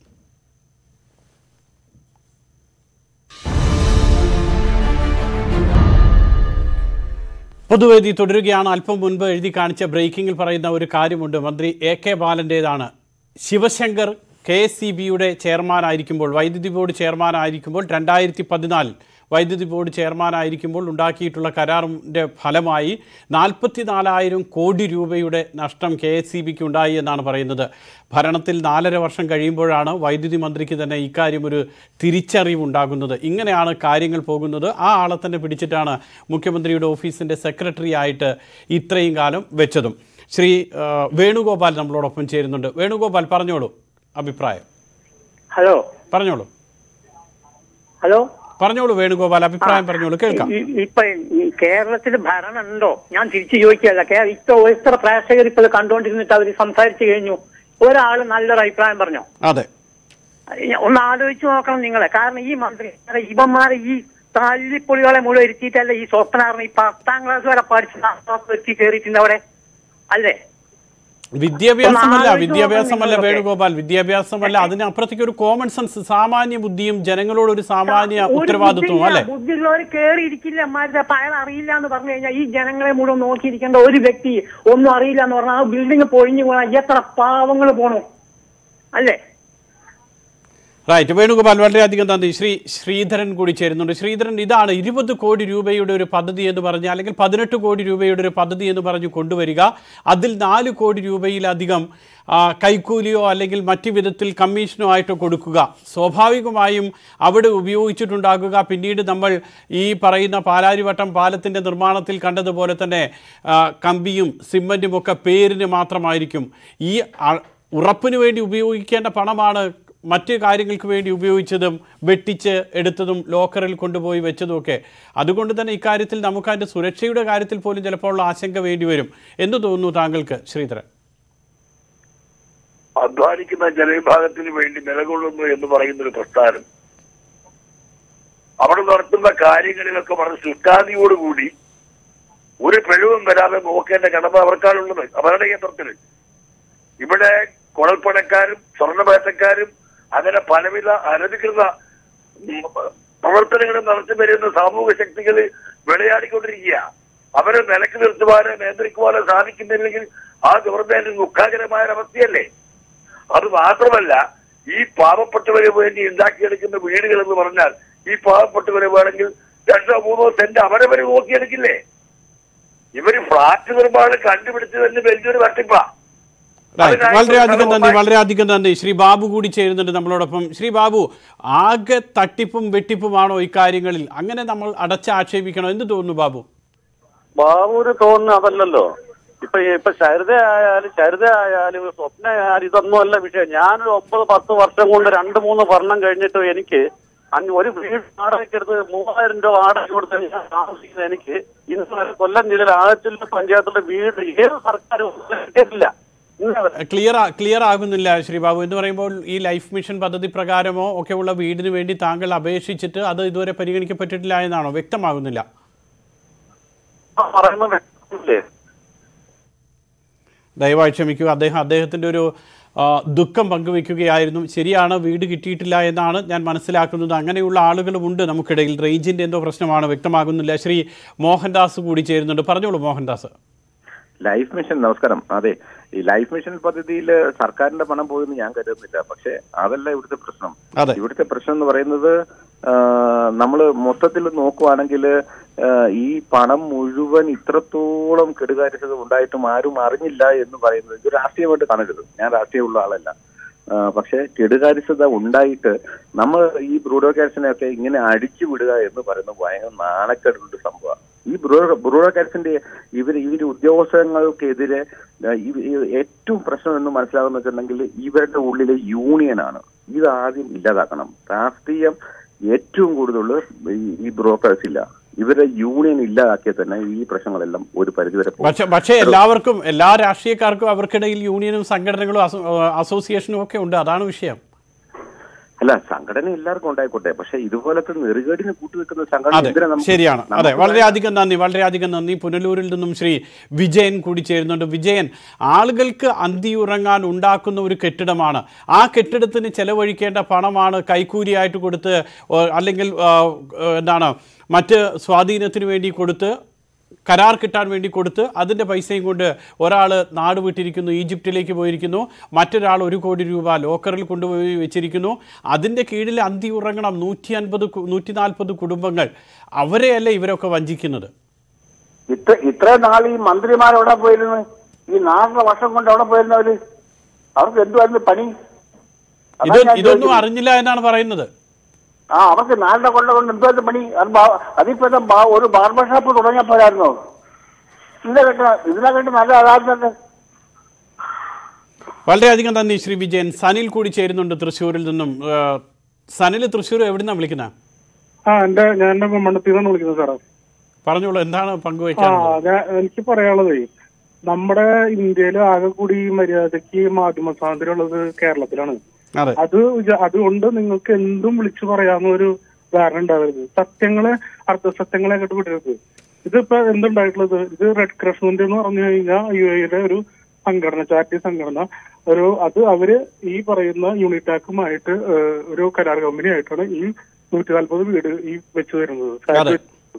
പൊതുവേദി തുടരുകയാണ് അല്പം മുൻപ് എഴുതി കാണിച്ച ബ്രേക്കിംഗിൽ പറയുന്ന ഒരു കാര്യമുണ്ട് മന്ത്രി എ കെ ബാലൻ്റേതാണ് ശിവശങ്കർ കെ എസ് സി ബിയുടെ ചെയർമാനായിരിക്കുമ്പോൾ വൈദ്യുതി ബോർഡ് ചെയർമാനായിരിക്കുമ്പോൾ രണ്ടായിരത്തി പതിനാലിൽ വൈദ്യുതി ബോർഡ് ചെയർമാനായിരിക്കുമ്പോൾ ഉണ്ടാക്കിയിട്ടുള്ള കരാറിൻ്റെ ഫലമായി നാൽപ്പത്തി നാലായിരം കോടി രൂപയുടെ നഷ്ടം കെ എസ് സി ബിക്ക് ഉണ്ടായി എന്നാണ് പറയുന്നത് ഭരണത്തിൽ നാലര വർഷം കഴിയുമ്പോഴാണ് വൈദ്യുതി മന്ത്രിക്ക് തന്നെ ഇക്കാര്യം ഒരു തിരിച്ചറിവുണ്ടാകുന്നത് ഇങ്ങനെയാണ് കാര്യങ്ങൾ പോകുന്നത് ആ ആളെ തന്നെ പിടിച്ചിട്ടാണ് മുഖ്യമന്ത്രിയുടെ ഓഫീസിൻ്റെ സെക്രട്ടറി ആയിട്ട് ഇത്രയും കാലം വെച്ചതും ശ്രീ ആ, വേണുഗോപാൽ നമ്മളോടൊപ്പം ചേരുന്നുണ്ട് വേണുഗോപാൽ പറഞ്ഞോളൂ അഭിപ്രായം ഹലോ പറഞ്ഞോളൂ ഹലോ പറഞ്ഞോളൂ വേണുഗോപാൽ അഭിപ്രായം പറഞ്ഞോളൂ കേൾക്കാം ഈ- ഇപ്പൊ ഈ കേരളത്തിൽ ഭരണം ഉണ്ടോ ഞാൻ തിരിച്ചു ചോദിക്കുകയല്ല കേ- ഇപ്പൊ എത്ര പ്രേക്ഷകർ ഇപ്പോൾ കണ്ടുകൊണ്ടിരുന്നിട്ട് അവർ സംസാരിച്ചു കഴിഞ്ഞു ഒരാൾ നല്ലൊരു അഭിപ്രായം പറഞ്ഞോ അതെ ഒന്ന് ആലോചിച്ച് നോക്കണം നിങ്ങളെ കാരണം ഈ മന്ത്രി ഇവന്മാരെ ഈ തല്ലിപ്പൊളികളെ മുഴുവൻ ഇരുത്തിയിട്ടല്ല ഈ സ്വപ്നാറിന് ഈ പത്താം ക്ലാസ് വരെ പഠിച്ച് എത്തി കയറിയിട്ടുണ്ട് അവിടെ അല്ലേ വിദ്യാഭ്യാസമല്ല ഒന്ന് ആലോചിച്ച് വിദ്യാഭ്യാസമല്ല നോക്കണം വേണുഗോപാൽ വിദ്യാഭ്യാസമല്ല അതിനപ്പുറത്തേക്ക് ഒരു കോമൺ സെൻസ് സാമാന്യ ബുദ്ധിയും ജനങ്ങളോട് ഒരു സാമാന്യ ഉത്തരവാദിത്വവും അല്ലെ ബുദ്ധിയുള്ളവർ കയറി ഇരിക്കില്ല അമ്മാരുടെ അയാൾ അറിയില്ല എന്ന് പറഞ്ഞു കഴിഞ്ഞാൽ ഈ ജനങ്ങളെ മുഴുവൻ നോക്കിയിരിക്കേണ്ട ഒരു വ്യക്തി ഒന്നും അറിയില്ല എന്ന് പറഞ്ഞാൽ ആ ബിൽഡിംഗ് പൊഴിഞ്ഞു പോകണം എത്ര പാവങ്ങൾ പോണു അല്ലേ റൈറ്റ് വേണുഗോപാൽ വളരെയധികം നന്ദി ശ്രീ ശ്രീധരൻ കൂടി ചേരുന്നുണ്ട് ശ്രീധരൻ ഇതാണ് ഇരുപത് കോടി രൂപയുടെ ഒരു പദ്ധതി എന്ന് പറഞ്ഞ് അല്ലെങ്കിൽ പതിനെട്ട് കോടി രൂപയുടെ ഒരു പദ്ധതി എന്ന് പറഞ്ഞ് കൊണ്ടുവരിക അതിൽ നാല് കോടി രൂപയിലധികം ആ, കൈക്കൂലിയോ അല്ലെങ്കിൽ മറ്റു വിധത്തിൽ കമ്മീഷനോ ആയിട്ടോ കൊടുക്കുക സ്വാഭാവികമായും അവിടെ ഉപയോഗിച്ചിട്ടുണ്ടാകുക പിന്നീട് നമ്മൾ ഈ പറയുന്ന പാലാരിവട്ടം പാലത്തിൻ്റെ നിർമ്മാണത്തിൽ കണ്ടതുപോലെ തന്നെ ആ, കമ്പിയും സിമൻറ്റും ഒക്കെ പേരിന് മാത്രമായിരിക്കും ഈ അ- ഉറപ്പിന് വേണ്ടി ഉപയോഗിക്കേണ്ട പണമാണ് മറ്റ് കാര്യങ്ങൾക്ക് വേണ്ടി ഉപയോഗിച്ചതും വെട്ടിച്ച് എടുത്തതും ലോക്കറിൽ കൊണ്ടുപോയി വെച്ചതുമൊക്കെ അതുകൊണ്ട് തന്നെ ഇക്കാര്യത്തിൽ നമുക്ക് അതിൻ്റെ സുരക്ഷയുടെ കാര്യത്തിൽ പോലും ചിലപ്പോൾ ഉള്ള ആശങ്ക വേണ്ടി വരും എന്ന് തോന്നുന്നു താങ്കൾക്ക് ശ്രീധരൻ അധ്വാനിക്കുന്ന ജനവിഭാഗത്തിന് വേണ്ടി നിലകൊള്ളുന്നു എന്ന് പറയുന്ന ഒരു പ്രസ്ഥാനം അവിടെ നടത്തുന്ന കാര്യങ്ങളിലൊക്കെ വളരെ ശുഷ്കാന്തിയോടുകൂടി ഒരു പിഴവും വരാതെ നോക്കേണ്ട കടമ അവർക്കാണുള്ളത് അവരുടെ യന്ത്രത്തിൽ ഇവിടെ കുഴൽപ്പണക്കാരും സ്വർണ്ണവേട്ടക്കാരും അങ്ങനെ പലവിധ അനധികൃത ഉം, പ്രവർത്തനങ്ങൾ നടത്തി വരുന്ന സാമൂഹ്യ ശക്തികൾ വിളയാടിക്കൊണ്ടിരിക്കുക അവരെ നിലക്ക് നിർത്തുവാനോ നിയന്ത്രിക്കുവാനോ സാധിക്കുന്നില്ലെങ്കിൽ ആ ഗവൺമെന്റ് ദുഃഖകരമായ ഒരു അവസ്ഥയല്ലേ അത് മാത്രമല്ല ഈ പാവപ്പെട്ടവരെ വേണ്ടി ഉണ്ടാക്കിയെടുക്കുന്ന വീടുകൾ എന്ന് പറഞ്ഞാൽ ഈ പാവപ്പെട്ടവരെ വേണമെങ്കിൽ രണ്ടോ മൂന്നോ സെന്റ് അവരവരെ നോക്കിയെടുക്കില്ലേ ഇവര് ഫ്ലാറ്റ് നിർമ്മാണം കണ്ടുപിടിച്ച് തന്നെ വലിയൊരു തട്ടിപ്പാ റൈറ്റ് വളരെയധികം നന്ദി വളരെയധികം നന്ദി ശ്രീ ബാബു കൂടി ചേരുന്നുണ്ട് നമ്മളോടൊപ്പം ശ്രീ ബാബു ആകെ തട്ടിപ്പും വെട്ടിപ്പുമാണോ ഇക്കാര്യങ്ങളിൽ അങ്ങനെ നമ്മൾ അടച്ചാക്ഷേപിക്കണോ എന്ത് തോന്നുന്നു ബാബു ബാബുവിന് തോന്നുന്ന അതല്ലല്ലോ ഇപ്പൊ ഇപ്പൊ ശരിത ആയാലും ശരിത ആയാലും സ്വപ്ന ആയാലും ഇതൊന്നും അല്ല വിഷയം ഞാനൊരു ഒമ്പത് പത്ത് വർഷം കൊണ്ട് രണ്ട് മൂന്ന് ഭരണം കഴിഞ്ഞിട്ട് എനിക്ക് അഞ്ച് ഒരു വീട് വാടകയ്ക്ക് എടുത്ത് മൂവായിരം രൂപ വാടക കൊടുത്ത് ഞാൻ താമസിക്കുന്ന എനിക്ക് ഇന്ന് വരെ കൊല്ലം ജില്ലയിൽ ആഴത്തിലുള്ള പഞ്ചായത്തിന്റെ വീട് ഏത് സർക്കാരും കിട്ടിയിട്ടില്ല ഇന്ന് വരെ. ക്ലിയർ ക്ലിയർ ആകുന്നില്ല ശ്രീ ബാബു എന്ന് പറയുമ്പോൾ ഈ ലൈഫ് മിഷൻ പദ്ധതി പ്രകാരമോ ഒക്കെ ഉള്ള വീടിന് വേണ്ടി താങ്കൾ അപേക്ഷിച്ചിട്ട് അത് ഇതുവരെ പരിഗണിക്കപ്പെട്ടിട്ടില്ല എന്നാണോ വ്യക്തമാകുന്നില്ല ആ പറയുന്നത് വ്യക്തമല്ലേ? ദയവായി ക്ഷമിക്കുക അദ്ദേഹം അദ്ദേഹത്തിൻ്റെ ഒരു ആ, ദുഃഖം പങ്കുവെക്കുകയായിരുന്നു ശരിയാണ് വീട് കിട്ടിയിട്ടില്ല എന്നാണ് ഞാൻ മനസ്സിലാക്കുന്നത് അങ്ങനെയുള്ള ആളുകളുമുണ്ട് നമുക്കിടയിൽ റേഞ്ചിൻ്റെ എന്തോ പ്രശ്നമാണ് വ്യക്തമാകുന്നില്ല ശ്രീ മോഹൻദാസ് കൂടി ചേരുന്നുണ്ട് പറഞ്ഞോളൂ മോഹൻദാസ് ലൈഫ് മിഷൻ നമസ്കാരം അതെ ഈ ലൈഫ് മിഷൻ പദ്ധതിയിൽ സർക്കാരിന്റെ പണം പോയെന്ന് ഞാൻ കരുതുന്നില്ല പക്ഷെ അതല്ല ഇവിടുത്തെ പ്രശ്നം അതെ. ഇവിടുത്തെ പ്രശ്നം എന്ന് പറയുന്നത് നമ്മൾ മൊത്തത്തിൽ നോക്കുവാണെങ്കിൽ ഈ പണം മുഴുവൻ ഇത്രത്തോളം കെടുകാര്യസ്ഥത ഉണ്ടായിട്ടും ആരും അറിഞ്ഞില്ല എന്ന് പറയുന്നത് ഇത് രാഷ്ട്രീയമായിട്ട് കാണരുത് ഞാൻ രാഷ്ട്രീയമുള്ള ആളല്ല ആ, പക്ഷേ കെടുകാര്യസ്ഥത ഉണ്ടായിട്ട് നമ്മൾ ഈ ബ്രൂഡോകാരസിനെ ഒക്കെ ഇങ്ങനെ അടിച്ചു വിടുക എന്ന് പറയുന്നത് ഭയങ്കര നാണക്കേടുള്ള സംഭവമാണ് ഈ ബ്രൂഡോ ബ്രൂഡോകാരസിന്റെ ഇവർ ഇവർ ഉദ്യോഗസ്ഥങ്ങൾക്കെതിരെ ആ, ഇവ- ഈ ഏറ്റവും പ്രശ്നം എന്ന് മനസ്സിലാകുന്ന വെച്ചിട്ടുണ്ടെങ്കിൽ ഇവരുടെ ഉള്ളിലെ യൂണിയനാണ് ഇത് ആദ്യം ഇല്ലാതാക്കണം രാഷ്ട്രീയം ഏറ്റവും കൂടുതൽ ഈ- ഈ ബ്രോക്കേഴ്സ് ഇല്ല ഇവരുടെ യൂണിയൻ ഇല്ലാതാക്കിയാൽ തന്നെ ഈ പ്രശ്നങ്ങളെല്ലാം ഒരു പരിധിവരെ പോകും. പക്ഷെ പക്ഷേ എല്ലാവർക്കും എല്ലാ രാഷ്ട്രീയക്കാർക്കും അവർക്കിടയിൽ യൂണിയനും സംഘടനകളും അസോ- അസോസിയേഷനും ഒക്കെ ഉണ്ട് അതാണ് വിഷയം അല്ല സംഘടന എല്ലാവർക്കും ഉണ്ടായിക്കോട്ടെ പക്ഷെ ഇതുപോലത്തെ നെറുകേടിന് കൂട്ടുവെക്കുന്ന സംഘടന അതെ എന്തിനാ നമുക്ക് ശരിയാണ് അതെ നമുക്ക് വളരെയധികം നന്ദി വളരെയധികം നന്ദി പുനലൂരിൽ നിന്നും ശ്രീ വിജയൻ കൂടി ചേരുന്നുണ്ട് വിജയൻ ആളുകൾക്ക് അന്തിയുറങ്ങാൻ ഉണ്ടാക്കുന്ന ഒരു കെട്ടിടമാണ് ആ കെട്ടിടത്തിന് ചെലവഴിക്കേണ്ട പണമാണ് കൈക്കൂലിയായിട്ട് കൊടുത്ത് ഓ, അല്ലെങ്കിൽ ആ, എന്താണ് മറ്റ് സ്വാധീനത്തിന് വേണ്ടി കൊടുത്ത് കരാർ കിട്ടാൻ വേണ്ടി കൊടുത്ത് അതിൻ്റെ പൈസയും കൊണ്ട് ഒരാൾ നാട് വിട്ടിരിക്കുന്നു ഈജിപ്തിലേക്ക് പോയിരിക്കുന്നു മറ്റൊരാൾ ഒരു കോടി രൂപ ലോക്കറിൽ കൊണ്ടുപോയി വെച്ചിരിക്കുന്നു അതിൻ്റെ കീഴിൽ അന്തി ഉറങ്ങണം നൂറ്റി അൻപത് നൂറ്റി നാൽപ്പത് കുടുംബങ്ങൾ അവരെയല്ലേ ഇവരൊക്കെ വഞ്ചിക്കുന്നത് ഇത്ര ഇത്രയും നാൾ ഈ മന്ത്രിമാർ എവിടെ പോയിരുന്നു ഈ നാലര വർഷം കൊണ്ട് എവിടെ പോയിരുന്നവര് അവർക്ക് എന്തുവായിരുന്നു പണി അതാ ഇത് ഞാൻ ഇതൊന്നും ചോദിക്കുന്നത്. അറിഞ്ഞില്ല എന്നാണ് പറയുന്നത് ആ അവർക്ക് നാലര കൊല്ലം കൊണ്ട് എന്തുവായിരുന്നു പണി അത് ബാ- അതിപ്പോ എന്താ ബാ- ഒരു ബാർബർ ഷോപ്പ് തുടങ്ങിയ പോരായിരുന്നോ ഇതിനെ കെട്ട ഇതിനെ കെട്ട് നല്ല അതായിരുന്നല്ലേ വളരെയധികം നന്ദി ശ്രീ വിജയൻ സനിൽ കൂടി ചേരുന്നുണ്ട് തൃശ്ശൂരിൽ നിന്നും ആ, സനിൽ തൃശ്ശൂർ എവിടുന്നാണ് വിളിക്കുന്നത് ആ എന്റെ ഞാൻ എന്റെ മണ്ണത്തിൽ നിന്നാണ് വിളിക്കുന്നത് സാറേ പറഞ്ഞോളൂ എന്താണ് ആ പങ്കുവയ്ക്കാനുള്ളത് ഞാൻ എനിക്ക് പറയാനുള്ളതേ നമ്മുടെ ഇന്ത്യയിൽ ആകെ കൂടി ഈ മര്യാദയ്ക്ക് മാധ്യമ സ്വാതന്ത്ര്യം ഉള്ളത് കേരളത്തിലാണ് അതെ അത് വിചാ- അതുകൊണ്ട് നിങ്ങൾക്ക് എന്തും വിളിച്ചു പറയാവുന്ന ഒരു ധാരണ ഉണ്ടാവരുത് സത്യങ്ങളെ അർദ്ധസത്യങ്ങളെ അങ്ങോട്ട് വിടരുത് ഇതിപ്പോ എന്തുണ്ടായിട്ടുള്ളത് ഇത് റെഡ് ക്രസന്റ് എന്ന് പറഞ്ഞു കഴിഞ്ഞാൽ യു എയുടെ ഒരു സംഘടന ചാരിറ്റി സംഘടന ഒരു അത് അവര് ഈ പറയുന്ന യൂണിറ്റാക്കുമായിട്ട് ഏഹ്, ഒരു കരാർ കമ്പനി ആയിട്ടാണ് ഈ നൂറ്റി നാൽപ്പത് വീട് ഈ വെച്ചു തരുന്നത് അതെ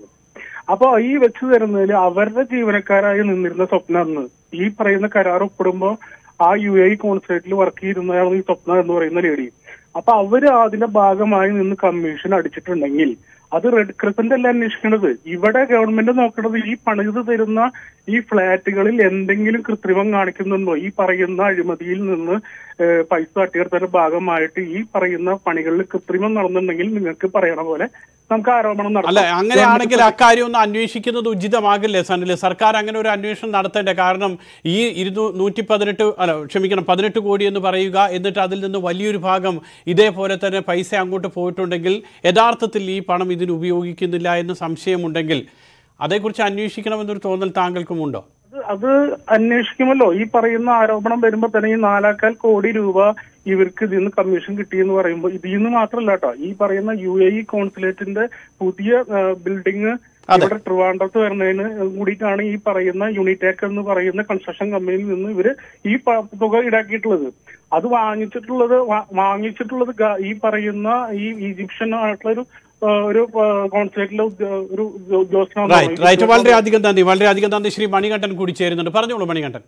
അപ്പൊ ഈ വെച്ചു തരുന്നതിൽ അവരുടെ ജീവനക്കാരായി നിന്നിരുന്ന സ്വപ്ന അന്ന് ഈ പറയുന്ന കരാർ ഒപ്പിടുമ്പോ ആ യു എ കോൺസുലേറ്റിൽ വർക്ക് ചെയ്യുന്നതാണ് ഈ സ്വപ്ന എന്ന് പറയുന്ന ലേഡി അപ്പൊ അവര് അതിന്റെ ഭാഗമായി നിന്ന് കമ്മീഷൻ അടിച്ചിട്ടുണ്ടെങ്കിൽ അത് റെഡ് ക്രിസന്റ് അല്ല അന്വേഷിക്കേണ്ടത് ഇവിടെ ഗവൺമെന്റ് നോക്കേണ്ടത് ഈ പണിത് തരുന്ന ഈ ഫ്ളാറ്റുകളിൽ എന്തെങ്കിലും കൃത്രിമം കാണിക്കുന്നുണ്ടോ ഈ പറയുന്ന അഴിമതിയിൽ നിന്ന് ഏഹ്, പൈസ തട്ടിയെടുത്തതിന്റെ ഭാഗമായിട്ട് ഈ പറയുന്ന പണികളിൽ കൃത്രിമം നടന്നിട്ടുണ്ടെങ്കിൽ നിങ്ങൾക്ക് പറയണ പോലെ നമുക്ക് ആരോപണം അല്ല നടത്താം അങ്ങനെയാണെങ്കിൽ അക്കാര്യം ഒന്ന് അന്വേഷിക്കുന്നത് ഉചിതമാകില്ലേ സനിൽ സർക്കാർ അങ്ങനെ ഒരു അന്വേഷണം നടത്തേണ്ടേ കാരണം ഈ ഇരുന്നൂ നൂറ്റി പതിനെട്ട് അല്ല ക്ഷമിക്കണം പതിനെട്ട് കോടി എന്ന് പറയുക എന്നിട്ട് അതിൽ നിന്ന് വലിയൊരു ഭാഗം ഇതേപോലെ തന്നെ പൈസ അങ്ങോട്ട് പോയിട്ടുണ്ടെങ്കിൽ യഥാർത്ഥത്തിൽ ഈ പണം ഇതിന് ഉപയോഗിക്കുന്നില്ല എന്ന് സംശയമുണ്ടെങ്കിൽ അതേക്കുറിച്ച് അന്വേഷിക്കണമെന്നൊരു തോന്നൽ താങ്കൾക്കുമുണ്ടോ അത് അത് അന്വേഷിക്കുമല്ലോ ഈ പറയുന്ന ആരോപണം വരുമ്പോ തന്നെ ഈ നാലാക്കാൽ കോടി രൂപ ഇവർക്ക് ഇതിൽ നിന്ന് കമ്മീഷൻ കിട്ടിയെന്ന് പറയുമ്പോൾ ഇതിൽ നിന്ന് മാത്രമല്ല കേട്ടോ ഈ പറയുന്ന യു എ ഇ കോൺസുലേറ്റിന്റെ പുതിയ ബിൽഡിംഗ് ഇവിടെ ട്രിവാൻഡ്രത്ത് വരുന്നതിന് കൂടിയിട്ടാണ് ഈ പറയുന്ന യൂണിറ്റേക്ക് എന്ന് പറയുന്ന കൺസ്ട്രക്ഷൻ കമ്പനിയിൽ നിന്ന് ഇവര് ഈ പ- തുക ഈടാക്കിയിട്ടുള്ളത് അത് വാങ്ങിച്ചിട്ടുള്ളത് വാ- വാങ്ങിച്ചിട്ടുള്ളത് ഗ- ഈ പറയുന്ന ഈ ഈജിപ്ഷ്യൻ ആയിട്ടുള്ള ഒരു ആ, ഒരു കോൺസുലേറ്റിലെ ഉദ്യോ- ഒരു ഉദ്യോഗസ്ഥനാണ് റൈറ്റ് റൈറ്റ് വളരെയധികം നന്ദി വളരെയധികം നന്ദി ശ്രീ മണികണ്ഠൻ കൂടി ചേരുന്നുണ്ട് പറഞ്ഞോളൂ മണികണ്ഠൻ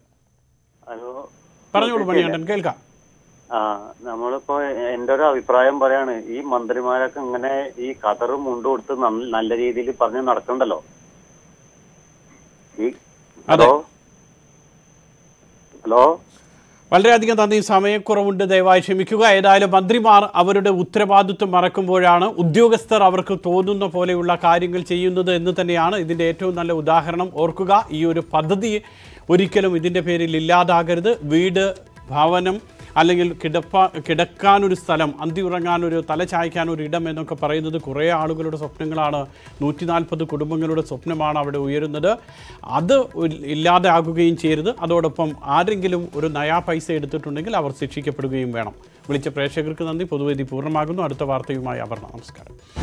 ഹലോ പറഞ്ഞോളൂ മണികണ്ഠൻ കേൾക്കാം ആ നമ്മളിപ്പോ എന്റെ ഒരു അഭിപ്രായം പറയാണ് ഈ മന്ത്രിമാരൊക്കെ ഇങ്ങനെ ഈ കതറ് മുണ്ട് കൊടുത്ത് നന്ന- നല്ല രീതിയിൽ പറഞ്ഞ് നടക്കണ്ടല്ലോ ഈ ഹലോ ഹലോ വളരെയധികം നന്ദി സമയക്കുറവുണ്ട് ദയവായി ക്ഷമിക്കുക ഏതായാലും മന്ത്രിമാർ അവരുടെ ഉത്തരവാദിത്വം മറക്കുമ്പോഴാണ് ഉദ്യോഗസ്ഥർ അവർക്ക് തോന്നുന്ന പോലെയുള്ള കാര്യങ്ങൾ ചെയ്യുന്നത് എന്ന് തന്നെയാണ് ഇതിൻ്റെ ഏറ്റവും നല്ല ഉദാഹരണം ഓർക്കുക ഈ ഒരു പദ്ധതി ഒരിക്കലും ഇതിൻ്റെ പേരിൽ ഇല്ലാതാകരുത് വീട് ഭവനം അല്ലെങ്കിൽ കിടപ്പ കിടക്കാനൊരു സ്ഥലം അന്തി ഉറങ്ങാനൊരു തല ചായ്ക്കാനൊരു ഇടം എന്നൊക്കെ പറയുന്നത് കുറേ ആളുകളുടെ സ്വപ്നങ്ങളാണ് നൂറ്റി നാൽപ്പത് കുടുംബങ്ങളുടെ സ്വപ്നമാണ് അവിടെ ഉയരുന്നത് അത് ഇൽ- ഇല്ലാതെ ആകുകയും ചെയ്യരുത് അതോടൊപ്പം ആരെങ്കിലും ഒരു നയാ പൈസ എടുത്തിട്ടുണ്ടെങ്കിൽ അവർ ശിക്ഷിക്കപ്പെടുകയും വേണം വിളിച്ച പ്രേക്ഷകർക്ക് നന്ദി പൊതുവേദി പൂർണ്ണമാകുന്നു അടുത്ത വാർത്തയുമായി അപർണ നമസ്കാരം